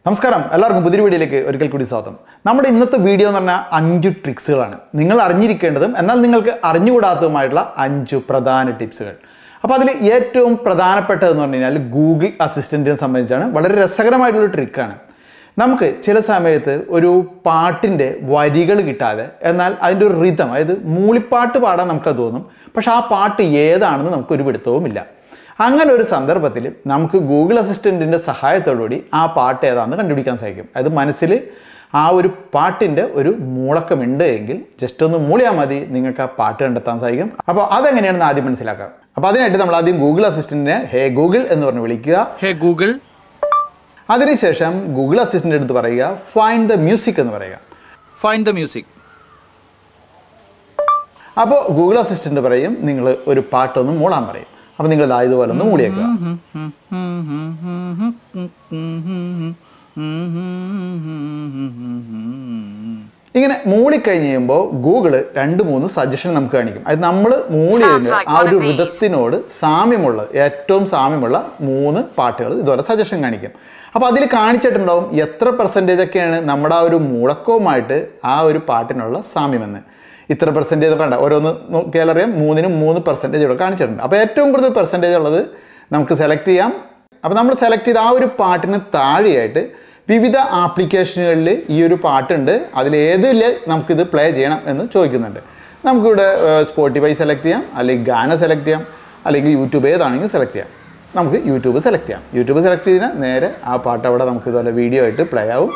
നമസ്കാരം എല്ലാവർക്കും പുതിയ വീഡിയോയിലേക്ക് ഒരിക്കൽ കൂടി സ്വാഗതം നമ്മുടെ ഇന്നത്തെ വീഡിയോ എന്ന് പറഞ്ഞാൽ അഞ്ച് ട്രിക്സുകളാണ് നിങ്ങൾ അറിഞ്ഞിരിക്കേണ്ടതും എന്നാൽ നിങ്ങൾക്ക് അറിഞ്ഞുകൂടാത്തതുമായിട്ടുള്ള അഞ്ച് പ്രധാന ടിപ്സുകൾ അപ്പോൾ അതിൽ ഏറ്റവും പ്രധാനപ്പെട്ടതെന്ന് പറഞ്ഞു കഴിഞ്ഞാൽ ഗൂഗിൾ അസിസ്റ്റൻറ്റിനെ സംബന്ധിച്ചാണ് വളരെ രസകരമായിട്ടുള്ള ട്രിക്കാണ് നമുക്ക് ചില സമയത്ത് ഒരു പാട്ടിൻ്റെ വരികൾ കിട്ടാതെ എന്നാൽ അതിൻ്റെ ഒരു റിതം അതായത് മൂളിപ്പാട്ട് പാടാൻ നമുക്കത് തോന്നും പക്ഷെ ആ പാട്ട് ഏതാണെന്ന് നമുക്കൊരു പിടുത്തവുമില്ല അങ്ങനെ ഒരു സന്ദർഭത്തിൽ നമുക്ക് ഗൂഗിൾ അസിസ്റ്റൻറ്റിൻ്റെ സഹായത്തോടുകൂടി ആ പാട്ട് ഏതാണെന്ന് കണ്ടുപിടിക്കാൻ സാധിക്കും അത് മനസ്സിൽ ആ ഒരു പാട്ടിൻ്റെ ഒരു മൂളക്കമുണ്ട് എങ്കിൽ ജസ്റ്റ് ഒന്ന് മൂളിയാൽ മതി നിങ്ങൾക്ക് ആ പാട്ട് കണ്ടെത്താൻ സാധിക്കും അപ്പോൾ അതെങ്ങനെയാണെന്ന് ആദ്യം മനസ്സിലാക്കാം അപ്പോൾ അതിനായിട്ട് നമ്മൾ ആദ്യം ഗൂഗിൾ അസിസ്റ്റൻറ്റിനെ ഹേ ഗൂഗിൾ എന്ന് പറഞ്ഞ് വിളിക്കുക ഹേ ഗൂഗിൾ അതിനുശേഷം ഗൂഗിൾ അസിസ്റ്റൻ്റ് എടുത്ത് പറയുക ഫൈൻഡ് ദ മ്യൂസിക് എന്ന് പറയുക ഫൈൻഡ് ദ മ്യൂസിക് അപ്പോൾ ഗൂഗിൾ അസിസ്റ്റൻ്റ് പറയും നിങ്ങൾ ഒരു പാട്ടൊന്ന് മൂളാൻ പറയും അപ്പോൾ നിങ്ങൾ ഇതാ ഇതുപോലെ ഒന്ന് മൂളിയേക്കുക ഇങ്ങനെ മൂളിക്കഴിഞ്ഞ് കഴിയുമ്പോൾ ഗൂഗിള് രണ്ട് മൂന്ന് സജഷൻ നമുക്ക് കാണിക്കും അത് നമ്മൾ മൂളിയതിന് like ആ one ഒരു of these. ഋതത്തിനോട് സാമ്യമുള്ള ഏറ്റവും സാമ്യമുള്ള മൂന്ന് പാട്ടുകൾ ഇതുപോലെ സജഷൻ കാണിക്കും അപ്പോൾ അതിൽ കാണിച്ചിട്ടുണ്ടാവും എത്ര പെർസെൻറ്റേജ് ഒക്കെയാണ് നമ്മുടെ ആ ഒരു മുഴക്കവുമായിട്ട് ആ ഒരു പാട്ടിനുള്ള സാമ്യമെന്ന് ഇത്ര പെർസെൻറ്റേജ് ഒക്കെ ഉണ്ട് ഓരോന്ന് നോക്കിയാലറിയാം മൂന്നിനും മൂന്ന് പെർസെൻറ്റേജ് ഇവിടെ കാണിച്ചിട്ടുണ്ട് അപ്പോൾ ഏറ്റവും കൂടുതൽ പെർസെൻറ്റേജ് ഉള്ളത് നമുക്ക് സെലക്ട് ചെയ്യാം അപ്പോൾ നമ്മൾ സെലക്ട് ചെയ്ത ആ ഒരു പാട്ടിന് താഴെയായിട്ട് വിവിധ ആപ്ലിക്കേഷനുകളിൽ ഈ ഒരു പാട്ടുണ്ട് അതിൽ ഏതിൽ നമുക്കിത് പ്ലേ ചെയ്യണം എന്ന് ചോദിക്കുന്നുണ്ട് നമുക്കിവിടെ സ്പോട്ടിഫൈ സെലക്ട് ചെയ്യാം അല്ലെങ്കിൽ ഗാന സെലക്ട് ചെയ്യാം അല്ലെങ്കിൽ യൂട്യൂബ് ഏതാണെങ്കിലും സെലക്ട് ചെയ്യാം നമുക്ക് യൂട്യൂബ് സെലക്ട് ചെയ്യാം യൂട്യൂബ് സെലക്ട് ചെയ്താൽ നേരെ ആ പാട്ട് അവിടെ നമുക്ക് ഇതുപോലെ വീഡിയോ ആയിട്ട് പ്ലേ ആവും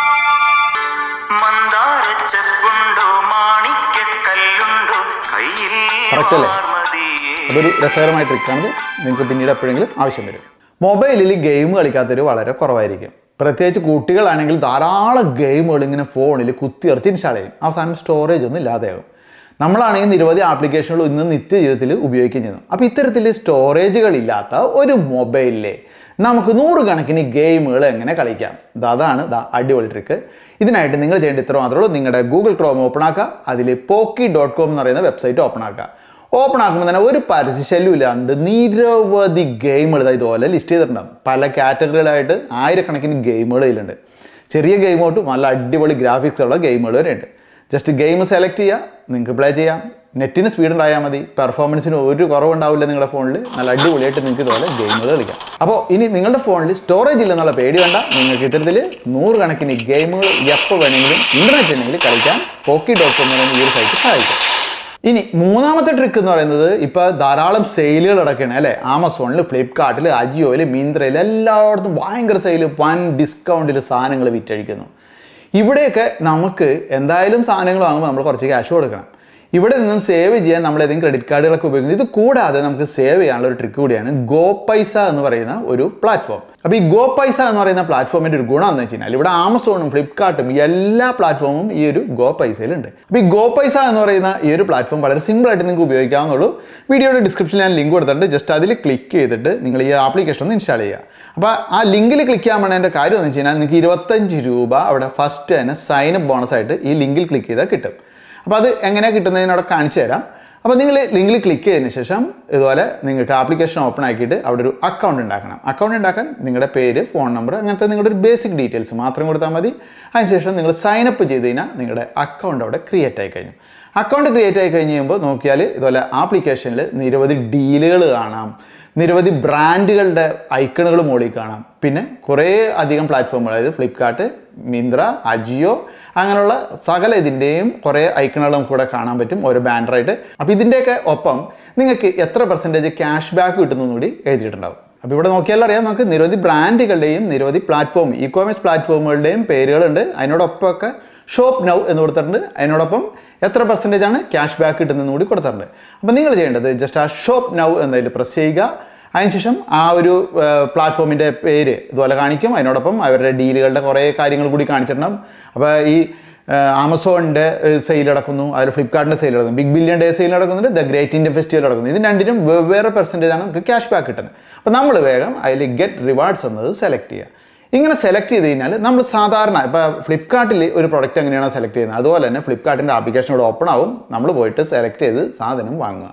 മന്ദാരച്ചെപ്പുണ്ടോ മാണിക്യക്കല്ലുണ്ടോ കയ്യിൽ Correct അല്ലേ? വാർമതിയേ അതൊരു രസകരമായ ട്രിക്കാണത് നിങ്ങൾക്ക് പിന്നീട് എപ്പോഴെങ്കിലും ആവശ്യം വരും മൊബൈലിൽ ഗെയിം കളിക്കാത്തവർ വളരെ കുറവായിരിക്കും പ്രത്യേകിച്ച് കുട്ടികളാണെങ്കിൽ ധാരാളം ഗെയിമുകൾ ഇങ്ങനെ ഫോണിൽ കുത്തിയറിച്ച് ഇൻസ്റ്റാൾ ചെയ്യും അവസാനം സ്റ്റോറേജ് ഒന്നും ഇല്ലാതെയാകും നമ്മളാണെങ്കിൽ നിരവധി ആപ്ലിക്കേഷനുകൾ ഇന്ന് നിത്യജീവിതത്തിൽ ഉപയോഗിക്കുകയും ചെയ്യുന്നു അപ്പോൾ ഇത്തരത്തിൽ സ്റ്റോറേജുകൾ ഇല്ലാത്ത ഒരു മൊബൈലിലെ നമുക്ക് നൂറുകണക്കിന് ഗെയിമുകൾ എങ്ങനെ കളിക്കാം ദാ അതാണ് ദാ അടിപൊളി ട്രിക്ക് ഇതിനായിട്ട് നിങ്ങൾ ചെയ്യേണ്ട ഇത്ര മാത്രമേ ഉള്ളൂ നിങ്ങളുടെ ഗൂഗിൾ ക്രോം ഓപ്പൺ ആക്കുക അതിൽ പോക്കി ഡോട്ട് കോം എന്ന് പറയുന്ന വെബ്സൈറ്റ് ഓപ്പൺ ആക്കുക ഓപ്പൺ ആക്കുമ്പോൾ തന്നെ ഒരു പരസ്യശല്യം ഇല്ലാണ്ട് നിരവധി ഗെയിമുകൾ ഇതാ ഇതുപോലെ ലിസ്റ്റ് ചെയ്തിട്ടുണ്ടാകും പല കാറ്റഗറികളായിട്ട് ആയിരക്കണക്കിന് ഗെയിമുകൾ ഇതിലുണ്ട് ചെറിയ ഗെയിം തൊട്ട് നല്ല അടിപൊളി ഗ്രാഫിക്സ് ഉള്ള ഗെയിമുകൾ വരെ ഉണ്ട് ജസ്റ്റ് ഗെയിം സെലക്ട് ചെയ്യുക നിങ്ങൾക്ക് പ്ലേ ചെയ്യാം നെറ്റിന് സ്പീഡ് ഉണ്ടായാൽ മതി പെർഫോമൻസിന് ഒരു കുറവുണ്ടാവില്ല നിങ്ങളുടെ ഫോണിൽ നല്ല അടിപൊളിയായിട്ട് നിങ്ങൾക്ക് ഇതുപോലെ ഗെയിമുകൾ കളിക്കാം അപ്പോൾ ഇനി നിങ്ങളുടെ ഫോണിൽ സ്റ്റോറേജ് ഇല്ലെന്നുള്ള പേടി വേണ്ട നിങ്ങൾക്ക് ഇത്തരത്തിൽ നൂറുകണക്കിന് ഗെയിമുകൾ എപ്പോൾ വേണമെങ്കിലും ഇൻ്റർനെറ്റ് ഉണ്ടെങ്കിൽ കളിക്കാൻ പോക്കി ഡോട്ട് കോം എന്ന് പറയുന്ന ഈ ഒരു സൈറ്റ് സഹായിക്കും ഇനി മൂന്നാമത്തെ ട്രിക്ക് എന്ന് പറയുന്നത് ഇപ്പോൾ ധാരാളം സെയിലുകൾ നടക്കുകയാണ് അല്ലേ ആമസോണിൽ ഫ്ലിപ്കാർട്ടിൽ അജിയോയിൽ മിന്ത്രയിൽ എല്ലായിടത്തും ഭയങ്കര സെയിൽ വൻ ഡിസ്കൗണ്ടിൽ സാധനങ്ങൾ വിറ്റഴിക്കുന്നു ഇവിടെയൊക്കെ നമുക്ക് എന്തായാലും സാധനങ്ങൾ വാങ്ങുമ്പോൾ നമ്മൾ കുറച്ച് ക്യാഷ് കൊടുക്കണം ഇവിടെ നിന്നും സേവ് ചെയ്യാൻ നമ്മൾ ഏതെങ്കിലും ക്രെഡിറ്റ് കാർഡുകളൊക്കെ ഉപയോഗിക്കുന്നത് ഇത് കൂടാതെ നമുക്ക് സേവ് ചെയ്യാനുള്ള ഒരു ട്രിക്ക് കൂടിയാണ് ഗോ പൈസ എന്ന് പറയുന്ന ഒരു പ്ലാറ്റ്ഫോം അപ്പോൾ ഈ ഗോ പൈസ എന്ന് പറയുന്ന പ്ലാറ്റ്ഫോമിൻ്റെ ഒരു ഗുണം എന്ന് വെച്ച് കഴിഞ്ഞാൽ ഇവിടെ ആമസോണും ഫ്ലിപ്കാർട്ടും എല്ലാ പ്ലാറ്റ്ഫോമും ഈ ഒരു ഗോ പൈസയിലുണ്ട് അപ്പോൾ ഈ ഗോ പൈസ എന്ന് പറയുന്ന ഈ ഒരു പ്ലാറ്റ്ഫോം വളരെ സിമ്പിൾ ആയിട്ട് നിങ്ങൾക്ക് ഉപയോഗിക്കാവുന്നുള്ളൂ വീഡിയോയുടെ ഡിസ്ക്രിപ്ഷനിൽ ഞാൻ ലിങ്ക് കൊടുത്തിട്ടുണ്ട് ജസ്റ്റ് അതിൽ ക്ലിക്ക് ചെയ്തിട്ട് നിങ്ങൾ ഈ ആപ്ലിക്കേഷൻ ഒന്ന് ഇൻസ്റ്റാൾ ചെയ്യുക അപ്പോൾ ആ ലിങ്കിൽ ക്ലിക്ക് ചെയ്യാൻ വേണ്ട കാര്യം എന്ന് വെച്ച് കഴിഞ്ഞാൽ നിങ്ങൾക്ക് ഇരുപത്തഞ്ച് രൂപ അവിടെ ഫസ്റ്റ് തന്നെ സൈൻ അപ്പ് ബോണസ് ആയിട്ട് ഈ ലിങ്കിൽ ക്ലിക്ക് ചെയ്താൽ കിട്ടും അപ്പോൾ അത് എങ്ങനെയാണ് കിട്ടുന്നതിനോടെ കാണിച്ചു തരാം അപ്പോൾ നിങ്ങൾ ലിങ്കിൽ ക്ലിക്ക് ചെയ്തതിന് ശേഷം ഇതുപോലെ നിങ്ങൾക്ക് ആപ്ലിക്കേഷൻ ഓപ്പൺ ആക്കിയിട്ട് അവിടെ ഒരു അക്കൗണ്ട് ഉണ്ടാക്കണം അക്കൗണ്ട് ഉണ്ടാക്കാൻ നിങ്ങളുടെ പേര് ഫോൺ നമ്പർ അങ്ങനത്തെ നിങ്ങളുടെ ഒരു ബേസിക് ഡീറ്റെയിൽസ് മാത്രം കൊടുത്താൽ മതി അതിനുശേഷം നിങ്ങൾ സൈൻ അപ്പ് ചെയ്ത് കഴിഞ്ഞാൽ നിങ്ങളുടെ അക്കൗണ്ട് അവിടെ ക്രിയേറ്റ് ആയി കഴിഞ്ഞു അക്കൗണ്ട് ക്രിയേറ്റ് ആയി കഴിഞ്ഞ് കഴിയുമ്പോൾ നോക്കിയാൽ ഇതുപോലെ ആപ്ലിക്കേഷനിൽ നിരവധി ഡീലുകൾ കാണാം നിരവധി ബ്രാൻഡുകളുടെ ഐക്കണുകൾ മുകളിൽ കാണാം പിന്നെ കുറേ അധികം പ്ലാറ്റ്ഫോമുകൾ അതായത് ഫ്ലിപ്കാർട്ട് മിന്ത്ര അജിയോ അങ്ങനെയുള്ള സകല ഇതിൻ്റെയും കുറേ ഐക്കണുകൾ നമുക്ക് ഇവിടെ കാണാൻ പറ്റും ഓരോ ബാനറായിട്ട് അപ്പോൾ ഇതിൻ്റെയൊക്കെ ഒപ്പം നിങ്ങൾക്ക് എത്ര പെർസെൻറ്റേജ് ക്യാഷ് ബാക്ക് കിട്ടുന്നു കൂടി എഴുതിയിട്ടുണ്ടാവും അപ്പോൾ ഇവിടെ നോക്കിയാൽ അറിയാം നമുക്ക് നിരവധി ബ്രാൻഡുകളുടെയും നിരവധി പ്ലാറ്റ്ഫോം ഇ കോമേഴ്സ് പ്ലാറ്റ്ഫോമുകളുടെയും പേരുകളുണ്ട് അതിനോടൊപ്പമൊക്കെ ഷോപ്പ് നൗ എന്ന് കൊടുത്തിട്ടുണ്ട് അതിനോടൊപ്പം എത്ര പെർസെൻറ്റേജ് ആണ് ക്യാഷ് ബാക്ക് കിട്ടുന്നതെന്ന് കൂടി കൊടുത്തിട്ടുണ്ട് അപ്പോൾ നിങ്ങൾ ചെയ്യേണ്ടത് ജസ്റ്റ് ആ ഷോപ്പ് നൗ എന്നതിൽ പ്രസ് ചെയ്യുക അതിനുശേഷം ആ ഒരു പ്ലാറ്റ്ഫോമിൻ്റെ പേര് ഇതുപോലെ കാണിക്കും അതിനോടൊപ്പം അവരുടെ ഡീലുകളുടെ കുറേ കാര്യങ്ങൾ കൂടി കാണിച്ചിട്ടുണ്ടാവും അപ്പോൾ ഈ ആമസോണിൻ്റെ സെയിൽ നടക്കുന്നു അതിൽ ഫ്ലിപ്കാർട്ടിൻ്റെ സെയിൽ നടക്കുന്നു ബിഗ് ബില്യൺ ഡേ സെയിൽ നടക്കുന്നുണ്ട് ദ ഗ്രേറ്റ് ഇന്ത്യൻ ഫെസ്റ്റിവൽ നടക്കുന്നു ഇത് രണ്ടിനും വെവ്വേറെ പെർസെൻറ്റേജ് ആണ് നമുക്ക് ക്യാഷ് ബാക്ക് കിട്ടുന്നത് അപ്പോൾ നമ്മൾ വേഗം അതിൽ ഗെറ്റ് റിവാർഡ്സ് എന്നത് സെലക്ട് ചെയ്യുക ഇങ്ങനെ സെലക്ട് ചെയ്ത് കഴിഞ്ഞാൽ നമ്മൾ സാധാരണ ഇപ്പോൾ ഫ്ലിപ്കാർട്ടിൽ ഒരു പ്രൊഡക്റ്റ് എങ്ങനെയാണോ സെലക്ട് ചെയ്യുന്നത് അതുപോലെ തന്നെ ഫ്ലിപ്കാർട്ടിൻ്റെ ആപ്ലിക്കേഷൻ ഇവിടെ ഓപ്പൺ ആവും നമ്മൾ പോയിട്ട് സെലക്ട് ചെയ്ത് സാധനം വാങ്ങുക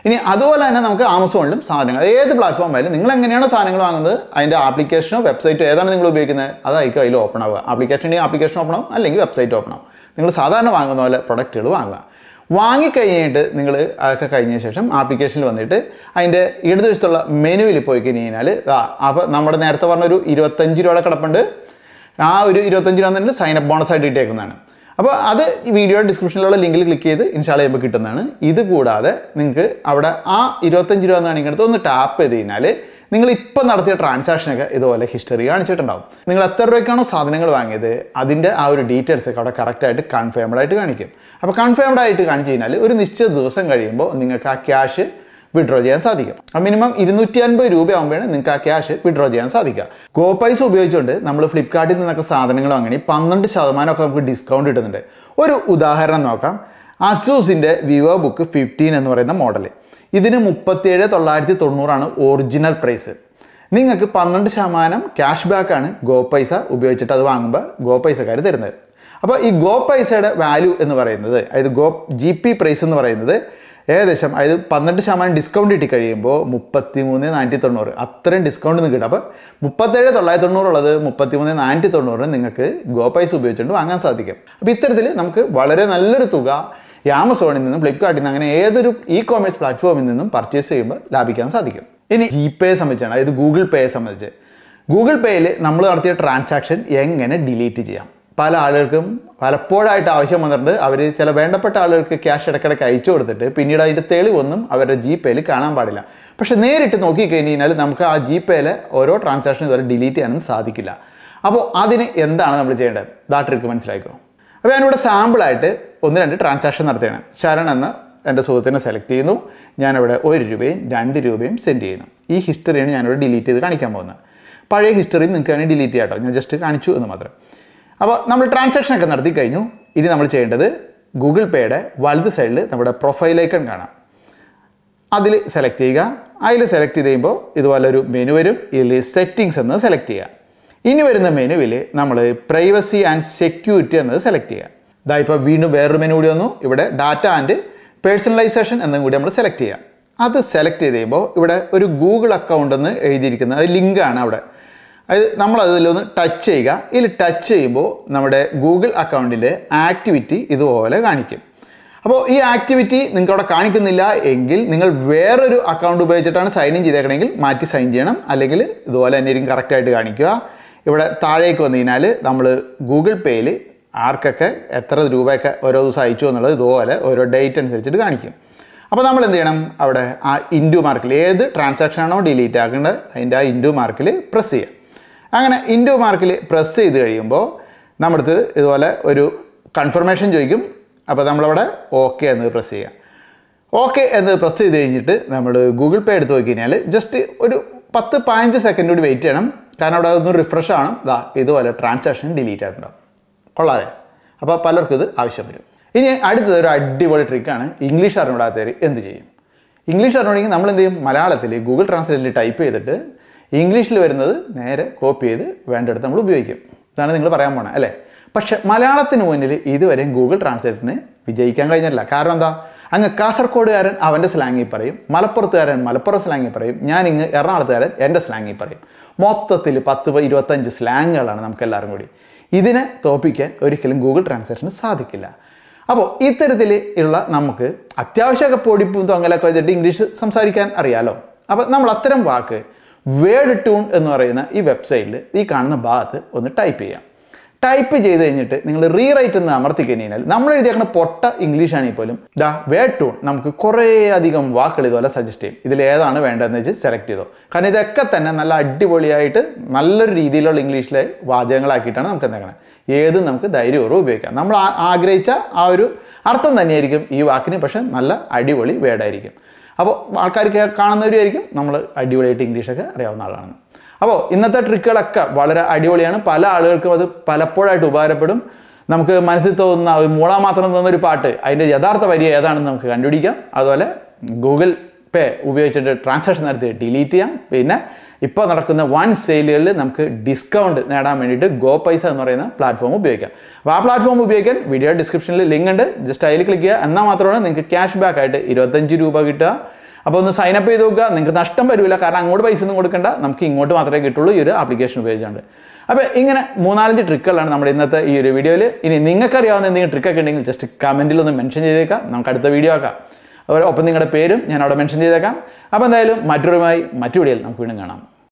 ഇനി അതുപോലെ തന്നെ നമുക്ക് ആമസോണിലും സാധനങ്ങൾ ഏത് പ്ലാറ്റ്ഫോം ആയാലും നിങ്ങൾ എങ്ങനെയാണ് സാധനങ്ങൾ വാങ്ങുന്നത് അതിൻ്റെ ആപ്ലിക്കേഷനോ വെബ്സൈറ്റോ ഏതാണ് നിങ്ങൾ ഉപയോഗിക്കുന്നത് അതായിരിക്കും അതിൽ ഓപ്പൺ ആവുക ആപ്ലിക്കേഷൻ ഉണ്ടെങ്കിൽ ആപ്ലിക്കേഷൻ ഓപ്പൺ ആവും അല്ലെങ്കിൽ വെബ്സൈറ്റ് ഓപ്പൺ ആവും നിങ്ങൾ സാധാരണ വാങ്ങുന്ന പോലെ പ്രൊഡക്റ്റുകൾ വാങ്ങുക വാങ്ങിക്കഴിഞ്ഞിട്ട് നിങ്ങൾ അതൊക്കെ കഴിഞ്ഞ ശേഷം ആപ്ലിക്കേഷനിൽ വന്നിട്ട് അതിൻ്റെ ഇടതുവശത്തുള്ള മെനുവിൽ പോയി കഴിഞ്ഞ് കഴിഞ്ഞാൽ അപ്പോൾ നമ്മുടെ നേരത്തെ പറഞ്ഞൊരു ഇരുപത്തഞ്ച് രൂപയുടെ കിടപ്പുണ്ട് ആ ഒരു ഇരുപത്തഞ്ച് രൂപ തന്നെ സൈൻ അപ്പ് ബോണസ് ആയിട്ട് ഇട്ടേക്കുന്നതാണ് അപ്പോൾ അത് ഈ വീഡിയോ ഡിസ്ക്രിപ്ഷനിലുള്ള ലിങ്കിൽ ക്ലിക്ക് ചെയ്ത് ഇൻസ്റ്റാൾ ചെയ്യുമ്പോൾ കിട്ടുന്നതാണ് ഇത് കൂടാതെ നിങ്ങൾക്ക് അവിടെ ആ ഇരുപത്തഞ്ച് രൂപ എന്നാണ് ഇങ്ങനത്തെ ഒന്ന് ടാപ്പ് ചെയ്ത് കഴിഞ്ഞാൽ നിങ്ങൾ ഇപ്പം നടത്തിയ ട്രാൻസാക്ഷനൊക്കെ ഇതുപോലെ ഹിസ്റ്ററി കാണിച്ചിട്ടുണ്ടാവും നിങ്ങൾ എത്ര രൂപയ്ക്കാണോ സാധനങ്ങൾ വാങ്ങിയത് അതിൻ്റെ ആ ഒരു ഡീറ്റെയിൽസ് ഒക്കെ അവിടെ കറക്റ്റായിട്ട് കൺഫേംഡ് ആയിട്ട് കാണിക്കും അപ്പോൾ കൺഫേംഡ് ആയിട്ട് കാണിച്ചു കഴിഞ്ഞാൽ ഒരു നിശ്ചിത ദിവസം കഴിയുമ്പോൾ നിങ്ങൾക്ക് ആ ക്യാഷ് വിഡ്രോ ചെയ്യാൻ സാധിക്കും മിനിമം ഇരുന്നൂറ്റി അൻപത് രൂപയാകുമ്പോഴാണ് നിങ്ങൾക്ക് ആ ക്യാഷ് വിഡ്രോ ചെയ്യാൻ സാധിക്കുക ഗോ പൈസ ഉപയോഗിച്ചുകൊണ്ട് നമ്മൾ ഫ്ലിപ്കാർട്ടിൽ നിന്നൊക്കെ സാധനങ്ങൾ വാങ്ങി പന്ത്രണ്ട് ശതമാനമൊക്കെ നമുക്ക് ഡിസ്കൗണ്ട് കിട്ടുന്നുണ്ട് ഒരു ഉദാഹരണം നോക്കാം അസൂസിൻ്റെ വിവോ ബുക്ക് ഫിഫ്റ്റീൻ എന്ന് പറയുന്ന മോഡൽ ഇതിന് മുപ്പത്തിയേഴ് തൊള്ളായിരത്തി തൊണ്ണൂറാണ് ഒറിജിനൽ പ്രൈസ് നിങ്ങൾക്ക് പന്ത്രണ്ട് ശതമാനം ക്യാഷ് ബാക്കാണ് ഗോ പൈസ ഉപയോഗിച്ചിട്ട് അത് വാങ്ങുമ്പോൾ ഗോ പൈസക്കാർ തരുന്നത് അപ്പോൾ ഈ ഗോ പൈസയുടെ വാല്യൂ എന്ന് പറയുന്നത് അതായത് ഗോ ജി പി പ്രൈസ് എന്ന് പറയുന്നത് ഏകദേശം അതായത് പന്ത്രണ്ട് ശതമാനം ഡിസ്കൗണ്ട് കിട്ടി കഴിയുമ്പോൾ മുപ്പത്തി മൂന്ന് നാനൂറ്റി തൊണ്ണൂറ് അത്രയും ഡിസ്കൗണ്ട് നിങ്ങൾക്ക് കിട്ടും അപ്പോൾ മുപ്പത്തേഴ് തൊള്ളായിരത്തി തൊണ്ണൂറുള്ളത് മുപ്പത്തി മൂന്ന് നാനൂറ്റി തൊണ്ണൂറിന് നിങ്ങൾക്ക് ഗോ പൈസ ഉപയോഗിച്ചുകൊണ്ട് വാങ്ങാൻ സാധിക്കും അപ്പോൾ ഇത്തരത്തിൽ നമുക്ക് വളരെ നല്ലൊരു തുക ഈ ആമസോണിൽ നിന്നും ഫ്ലിപ്കാർട്ടിൽ നിന്ന് അങ്ങനെ ഏതൊരു ഇ കോമേഴ്സ് പ്ലാറ്റ്ഫോമിൽ നിന്നും പർച്ചേസ് ചെയ്യുമ്പോൾ ലാഭിക്കാൻ സാധിക്കും ഇനി ജി പേയെ സംബന്ധിച്ചാണ് അതായത് ഗൂഗിൾ പേയെ സംബന്ധിച്ച് ഗൂഗിൾ പേയിൽ നമ്മൾ നടത്തിയ ട്രാൻസാക്ഷൻ എങ്ങനെ ഡിലീറ്റ് ചെയ്യാം പല ആളുകൾക്കും പലപ്പോഴായിട്ട് ആവശ്യം വന്നിട്ടുണ്ട് അവർ ചില വേണ്ടപ്പെട്ട ആളുകൾക്ക് ക്യാഷ് ഇടയ്ക്കിടയ്ക്ക് അയച്ചു കൊടുത്തിട്ട് പിന്നീട് അതിൻ്റെ തെളിവൊന്നും അവരുടെ ജി പേയിൽ കാണാൻ പാടില്ല പക്ഷെ നേരിട്ട് നോക്കിക്കഴിഞ്ഞ് കഴിഞ്ഞാൽ നമുക്ക് ആ ജി പേയിലെ ഓരോ ട്രാൻസാക്ഷനും ഇതുവരെ ഡിലീറ്റ് ചെയ്യാനൊന്നും സാധിക്കില്ല അപ്പോൾ അതിന് എന്താണ് നമ്മൾ ചെയ്യേണ്ടത് ദാ ട്രിക്ക് മനസ്സിലാക്കോ അപ്പോൾ ഞാനിവിടെ സാമ്പിളായിട്ട് ഒന്ന് രണ്ട് ട്രാൻസാക്ഷൻ നടത്തുകയാണ് ശരൺ എന്ന എൻ്റെ സുഹൃത്തിനെ സെലക്ട് ചെയ്യുന്നു ഞാനിവിടെ ഒരു രൂപയും രണ്ട് രൂപയും സെൻഡ് ചെയ്യുന്നു ഈ ഹിസ്റ്ററിയാണ് ഞാനിവിടെ ഡിലീറ്റ് ചെയ്ത് കാണിക്കാൻ പോകുന്നത് പഴയ ഹിസ്റ്ററിയും നിങ്ങൾക്ക് തന്നെ ഡിലീറ്റ് ചെയ്യാം കേട്ടോ ഞാൻ ജസ്റ്റ് കാണിച്ചു എന്ന് മാത്രം അപ്പോൾ നമ്മൾ ട്രാൻസാക്ഷൻ ഒക്കെ നടത്തി കഴിഞ്ഞു ഇനി നമ്മൾ ചെയ്യേണ്ടത് ഗൂഗിൾ പേയുടെ വലത് സൈഡിൽ നമ്മുടെ പ്രൊഫൈൽ ഐക്കൺ കാണാം അതിൽ സെലക്ട് ചെയ്യുക അതിൽ സെലക്ട് ചെയ്ത് കഴിയുമ്പോൾ ഇതുപോലെ ഒരു മെനു വരും ഇതിൽ സെറ്റിങ്സ് എന്ന് സെലക്ട് ചെയ്യുക ഇനി വരുന്ന മെനുവിൽ നമ്മൾ പ്രൈവസി ആൻഡ് സെക്യൂരിറ്റി എന്നത് സെലക്ട് ചെയ്യുക ഇതാ ഇപ്പോൾ വീണ്ടും വേറൊരു മെനു കൂടി വന്നു ഇവിടെ ഡാറ്റ ആൻഡ് പേഴ്സണലൈസേഷൻ എന്നും കൂടി നമ്മൾ സെലക്ട് ചെയ്യുക അത് സെലക്ട് ചെയ്ത് കഴിയുമ്പോൾ ഇവിടെ ഒരു ഗൂഗിൾ അക്കൗണ്ട് എന്ന് എഴുതിയിരിക്കുന്നത് അത് ലിങ്കാണ് അവിടെ അത് നമ്മൾ അതിലൊന്ന് ടച്ച് ചെയ്യുക ഇതിൽ ടച്ച് ചെയ്യുമ്പോൾ നമ്മുടെ ഗൂഗിൾ അക്കൗണ്ടിൻ്റെ ആക്ടിവിറ്റി ഇതുപോലെ കാണിക്കും അപ്പോൾ ഈ ആക്ടിവിറ്റി നിങ്ങൾക്ക് അവിടെ കാണിക്കുന്നില്ല എങ്കിൽ നിങ്ങൾ വേറൊരു അക്കൗണ്ട് ഉപയോഗിച്ചിട്ടാണ് സൈൻ ഇൻ ചെയ്തേക്കണമെങ്കിൽ മാറ്റി സൈൻ ചെയ്യണം അല്ലെങ്കിൽ ഇതുപോലെ തന്നെ ആയിരിക്കും കറക്റ്റായിട്ട് കാണിക്കുക ഇവിടെ താഴേക്ക് വന്നു കഴിഞ്ഞാൽ നമ്മൾ ഗൂഗിൾ പേയിൽ ആർക്കൊക്കെ എത്ര രൂപയൊക്കെ ഓരോ ദിവസം അയച്ചു എന്നുള്ളത് ഇതുപോലെ ഓരോ ഡേറ്റ് അനുസരിച്ചിട്ട് കാണിക്കും അപ്പോൾ നമ്മൾ എന്ത് ചെയ്യണം അവിടെ ആ ഇൻഡു മാർക്കിൽ ഏത് ട്രാൻസാക്ഷൻ ആണോ ഡിലീറ്റ് ആക്കേണ്ടത് അതിൻ്റെ ആ ഇൻഡു മാർക്കിൽ പ്രസ് ചെയ്യുക അങ്ങനെ ഇൻഡു മാർക്കിൽ പ്രസ് ചെയ്ത് കഴിയുമ്പോൾ നമ്മുടെ ഇതുപോലെ ഒരു കൺഫർമേഷൻ ചോദിക്കും അപ്പോൾ നമ്മളവിടെ ഓക്കെ എന്ന് പ്രസ് ചെയ്യുക ഓക്കെ എന്ന് പ്രസ് ചെയ്ത് കഴിഞ്ഞിട്ട് നമ്മൾ ഗൂഗിൾ പേ എടുത്ത് നോക്കി കഴിഞ്ഞാൽ ജസ്റ്റ് ഒരു പത്ത് പതിനഞ്ച് സെക്കൻഡ് കൂടി വെയിറ്റ് ചെയ്യണം കാരണം അവിടെ ഒന്ന് റിഫ്രഷ് ആണ് ഇതാ ഇതുപോലെ ട്രാൻസാക്ഷൻ ഡിലീറ്റ് ആയിട്ടുണ്ടാവും കൊള്ളാതെ അപ്പോൾ പലർക്കും ഇത് ആവശ്യം വരും ഇനി അടുത്തത് ഒരു അടിപൊളി ട്രിക്കാണ് ഇംഗ്ലീഷ് അറിഞ്ഞൂടാത്തവർ എന്ത് ചെയ്യും ഇംഗ്ലീഷ് അറിഞ്ഞുണ്ടെങ്കിൽ നമ്മൾ എന്ത് ചെയ്യും മലയാളത്തിൽ ഗൂഗിൾ ട്രാൻസ്ലേറ്റിൽ ടൈപ്പ് ചെയ്തിട്ട് ഇംഗ്ലീഷിൽ വരുന്നത് നേരെ കോപ്പി ചെയ്ത് വേണ്ടിടത്ത് നമ്മൾ ഉപയോഗിക്കും ഇതാണ് നിങ്ങൾ പറയാൻ പോണത് അല്ലേ പക്ഷെ മലയാളത്തിന് മുന്നിൽ ഇതുവരെയും ഗൂഗിൾ ട്രാൻസ്ലേറ്റിന് വിജയിക്കാൻ കഴിഞ്ഞില്ല കാരണം എന്താ അങ്ങ് കാസർഗോഡുകാരൻ അവൻ്റെ സ്ലാങ്ങിൽ പറയും മലപ്പുറത്തുകാരൻ മലപ്പുറം സ്ലാങ്ങിൽ പറയും ഞാൻ ഇങ്ങ് എറണാകുളത്തുകാരൻ എൻ്റെ സ്ലാങ്ങിൽ പറയും മൊത്തത്തിൽ പത്ത് പ- ഇരുപത്തഞ്ച് സ്ലാങ്ങുകളാണ് നമുക്ക് എല്ലാവരും കൂടി ഇതിനെ തോപ്പിക്കാൻ ഒരിക്കലും ഗൂഗിൾ ട്രാൻസ്ലേഷന് സാധിക്കില്ല അപ്പോൾ ഇത്തരത്തിൽ ഉള്ള നമുക്ക് അത്യാവശ്യമൊക്കെ പൊടിപ്പും തൊങ്ങലൊക്കെ വെച്ചിട്ട് ഇംഗ്ലീഷ് സംസാരിക്കാൻ അറിയാലോ അപ്പോൾ നമ്മൾ അത്തരം വാക്ക് വേർഡ് ട്യൂൺ എന്ന് പറയുന്ന ഈ വെബ്സൈറ്റിൽ ഈ കാണുന്ന ഭാഗത്ത് ഒന്ന് ടൈപ്പ് ചെയ്യാം ടൈപ്പ് ചെയ്ത് കഴിഞ്ഞിട്ട് നിങ്ങൾ റീറൈറ്റ് എന്ന് അമർത്തി കഴിഞ്ഞാൽ നമ്മൾ എഴുതിയേക്കുന്ന പൊട്ട ഇംഗ്ലീഷ് ആണെങ്കിൽ പോലും ദാ വേർഡ് ടൂൺ നമുക്ക് കുറേ അധികം വാക്കുകൾ ഇതുപോലെ സജസ്റ്റ് ചെയ്യും ഇതിൽ ഏതാണ് വേണ്ടതെന്ന് വെച്ച് സെലക്ട് ചെയ്തോ കാരണം ഇതൊക്കെ തന്നെ നല്ല അടിപൊളിയായിട്ട് നല്ലൊരു രീതിയിലുള്ള ഇംഗ്ലീഷിലെ വാചകങ്ങളാക്കിയിട്ടാണ് നമുക്ക് എന്താക്കണം ഏതും നമുക്ക് ധൈര്യപൂർവ്വം ഉപയോഗിക്കാം നമ്മൾ ആ- ആഗ്രഹിച്ച ആ ഒരു അർത്ഥം തന്നെയായിരിക്കും ഈ വാക്കിന് പക്ഷെ നല്ല അടിപൊളി വേർഡായിരിക്കും അപ്പോൾ ആൾക്കാർക്ക് കാണുന്നവരുമായിരിക്കും നമ്മൾ അടിപൊളിയായിട്ട് ഇംഗ്ലീഷൊക്കെ അറിയാവുന്ന ആളാണ് അപ്പോൾ ഇന്നത്തെ ട്രിക്കുകളൊക്കെ വളരെ അടിപൊളിയാണ് പല ആളുകൾക്കും അത് പലപ്പോഴായിട്ട് ഉപകാരപ്പെടും നമുക്ക് മനസ്സിൽ തോന്നുന്ന ഒരു മൂള മാത്രം തോന്നുന്ന ഒരു പാട്ട് അതിൻ്റെ യഥാർത്ഥ വരി ഏതാണെന്ന് നമുക്ക് കണ്ടുപിടിക്കാം അതുപോലെ ഗൂഗിൾ പേ ഉപയോഗിച്ചിട്ട് ട്രാൻസാക്ഷൻ നടത്തി ഡിലീറ്റ് ചെയ്യാം പിന്നെ ഇപ്പോൾ നടക്കുന്ന വൺ സെയിലുകളിൽ നമുക്ക് ഡിസ്കൗണ്ട് നേടാൻ വേണ്ടിയിട്ട് ഗോ പൈസ എന്ന് പറയുന്ന പ്ലാറ്റ്ഫോം ഉപയോഗിക്കാം അപ്പോൾ ആ പ്ലാറ്റ്ഫോം ഉപയോഗിക്കാൻ വീഡിയോ ഡിസ്ക്രിപ്ഷനിൽ ലിങ്ക് ഉണ്ട് ജസ്റ്റ് അതിൽ ക്ലിക്ക് ചെയ്യുക എന്നാൽ മാത്രമാണ് നിങ്ങൾക്ക് ക്യാഷ് ബാക്ക് ആയിട്ട് ഇരുപത്തഞ്ച് രൂപ കിട്ടുക അപ്പോൾ ഒന്ന് സൈൻ അപ്പ് ചെയ്ത് നോക്കുക നിങ്ങൾക്ക് നഷ്ടം വരില്ല കാരണം അങ്ങോട്ട് പൈസ ഒന്നും കൊടുക്കണ്ട നമുക്ക് ഇങ്ങോട്ട് മാത്രമേ കിട്ടുള്ളൂ ഈ ഒരു ആപ്ലിക്കേഷൻ ഉപയോഗിച്ചുകൊണ്ട് അപ്പോൾ ഇങ്ങനെ മൂന്നാലഞ്ച് ട്രിക്കുകളാണ് നമ്മുടെ ഇന്നത്തെ ഈ ഒരു വീഡിയോയിൽ ഇനി നിങ്ങൾക്കറിയാവുന്ന എന്തെങ്കിലും ട്രിക്കൊക്കെ ഉണ്ടെങ്കിൽ ജസ്റ്റ് കമൻറ്റിൽ ഒന്ന് മെൻഷൻ ചെയ്തേക്കാം നമുക്ക് അടുത്ത വീഡിയോ ആക്കാം അതുപോലെ ഒപ്പം നിങ്ങളുടെ പേരും ഞാൻ അവിടെ മെൻഷൻ ചെയ്തേക്കാം അപ്പോൾ എന്തായാലും മറ്റൊരുമായി മറ്റു വീഡിയോയിൽ നമുക്ക് വീണ്ടും കാണാം